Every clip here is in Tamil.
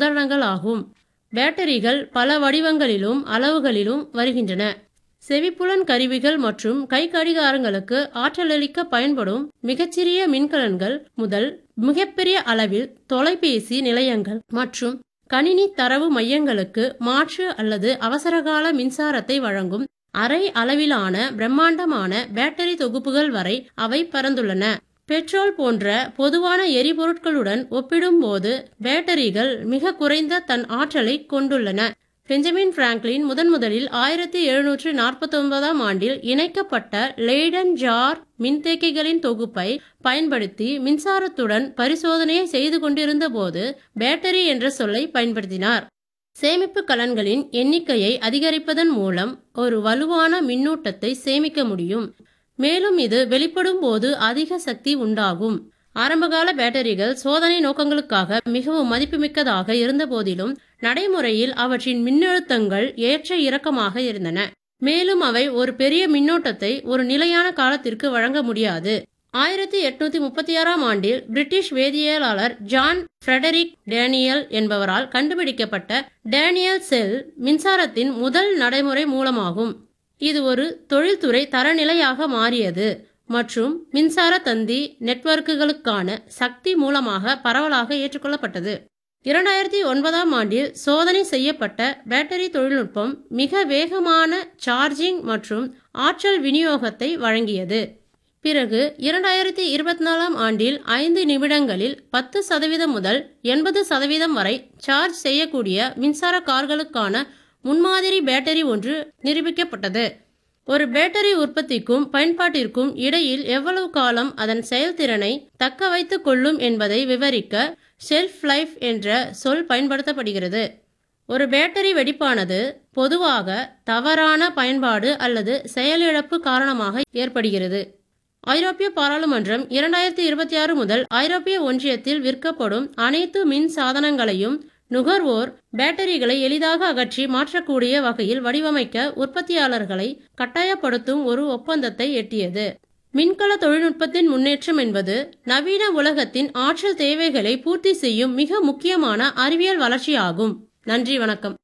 உதாரணங்கள் ஆகும் பேட்டரிகள் பல வடிவங்களிலும் அளவுகளிலும் வருகின்றன செவிப்புலன் கருவிகள் மற்றும் கை கடிகாரங்களுக்கு ஆற்றலளிக்க பயன்படும் மிகச்சிறிய மின்கலன்கள் முதல் மிகப்பெரிய அளவில் தொலைபேசி நிலையங்கள் மற்றும் கணினி தரவு மையங்களுக்கு மாற்று அல்லது அவசரகால மின்சாரத்தை வழங்கும் அரை அளவிலான பிரம்மாண்டமான பேட்டரி தொகுப்புகள் வரை அவை பறந்துள்ளன பெட்ரோல் போன்ற பொதுவான எரிபொருட்களுடன் ஒப்பிடும்போது பேட்டரிகள் மிக குறைந்த தன் ஆற்றலை கொண்டுள்ளன பெஞ்சமின் பிராங்க்லின் முதன் முதலில் ஆயிரத்தி எழுநூற்று நாற்பத்தி ஒன்பதாம் ஆண்டில் இணைக்கப்பட்ட லெய்டன் ஜார் மின்தேக்கிகளின் தொகுப்பை பயன்படுத்தி மின்சாரத்துடன் பரிசோதனையை செய்து கொண்டிருந்த போது பேட்டரி என்ற சொல்லை பயன்படுத்தினார் சேமிப்பு கலன்களின் எண்ணிக்கையை அதிகரிப்பதன் மூலம் ஒரு வலுவான மின்னூட்டத்தை சேமிக்க முடியும் மேலும் இது வெளிப்படும் போது அதிக சக்தி உண்டாகும் ஆரம்பகால பேட்டரிகள் சோதனை நோக்கங்களுக்காக மிகவும் மதிப்புமிக்கதாக இருந்த போதிலும் நடைமுறையில் அவற்றின் மின்னழுத்தங்கள் ஏற்ற இறக்கமாக இருந்தன மேலும் அவை ஒரு பெரிய மின்னோட்டத்தை ஒரு நிலையான காலத்திற்கு வழங்க முடியாது ஆயிரத்தி எட்நூத்தி முப்பத்தி ஆறாம் ஆண்டில் பிரிட்டிஷ் வேதியியலாளர் ஜான் ஃப்ரெடரிக் டேனியல் என்பவரால் கண்டுபிடிக்கப்பட்ட டேனியல் செல் மின்சாரத்தின் முதல் நடைமுறை மூலமாகும் இது ஒரு தொழில்துறை தரநிலையாக மாறியது மற்றும் மின்சார தந்தி நெட்வொர்க்குகளுக்கான சக்தி மூலமாக பரவலாக ஏற்றுக்கொள்ளப்பட்டது இரண்டாயிரத்தி ஒன்பதாம் ஆண்டில் சோதனை செய்யப்பட்ட பேட்டரி தொழில்நுட்பம் மிக வேகமான சார்ஜிங் மற்றும் ஆற்றல் விநியோகத்தை வழங்கியது பிறகு இரண்டாயிரத்தி இருபத்தி நாலாம் ஆண்டில் ஐந்து நிமிடங்களில் பத்து சதவீதம் முதல் எண்பது சதவீதம் வரை சார்ஜ் செய்யக்கூடிய மின்சார கார்களுக்கான முன்மாதிரி பேட்டரி ஒன்று நிரூபிக்கப்பட்டது ஒரு பேட்டரி உற்பத்திக்கும் பயன்பாட்டிற்கும் இடையில் எவ்வளவு காலம் அதன் செயல்திறனை தக்க வைத்துக் கொள்ளும் என்பதை விவரிக்க ஷெல்ஃப் லைஃப் என்ற சொல் பயன்படுத்தப்படுகிறது ஒரு பேட்டரி வெடிப்பானது பொதுவாக தவறான பயன்பாடு அல்லது செயலிழப்பு காரணமாக ஏற்படுகிறது ஐரோப்பிய பாராளுமன்றம் இரண்டாயிரத்தி இருபத்தி ஆறு முதல் ஐரோப்பிய ஒன்றியத்தில் விற்கப்படும் அனைத்து மின் சாதனங்களையும் நுகர்வோர் பேட்டரிகளை எளிதாக அகற்றி மாற்றக்கூடிய வகையில் வடிவமைக்க உற்பத்தியாளர்களை கட்டாயப்படுத்தும் ஒரு ஒப்பந்தத்தை எட்டியது மின்கல தொழில்நுட்பத்தின் முன்னேற்றம் என்பது நவீன உலகத்தின் ஆற்றல் தேவைகளை பூர்த்தி செய்யும் மிக முக்கியமான அறிவியல் வளர்ச்சியாகும் நன்றி வணக்கம்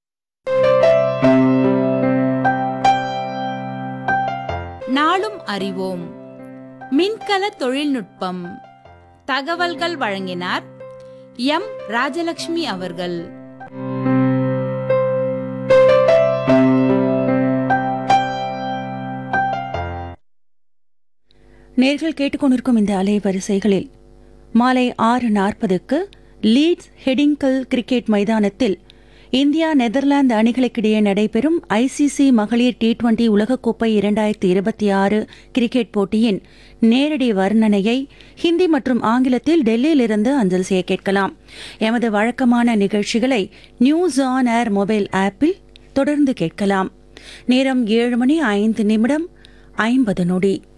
நாளும் அறிவோம் மின்கல தொழில்நுட்பம் தகவல்கள் வழங்கினார் எம் ராஜலட்சுமி அவர்கள் நேர்கள் கேட்டுக்கொண்டிருக்கும் இந்த அலைவரிசைகளில் மாலை ஆறு நாற்பதுக்கு லீட்ஸ் ஹெடிங்கல் கிரிக்கெட் மைதானத்தில் இந்தியா நெதர்லாந்து அணிகளுக்கிடையே நடைபெறும் ஐசிசி மகளிர் டி டுவெண்டி உலகக்கோப்பை இரண்டாயிரத்தி இருபத்தி ஆறு கிரிக்கெட் போட்டியின் நேரடி வர்ணனையை ஹிந்தி மற்றும் ஆங்கிலத்தில் டெல்லியிலிருந்து அஞ்சல் செய்ய கேட்கலாம் எமது வழக்கமான நிகழ்ச்சிகளை நியூஸ் ஆன் ஏர் மொபைல் ஆப்பில் தொடர்ந்து கேட்கலாம் நேரம் ஏழு மணி ஐந்து நிமிடம் ஐம்பது நொடி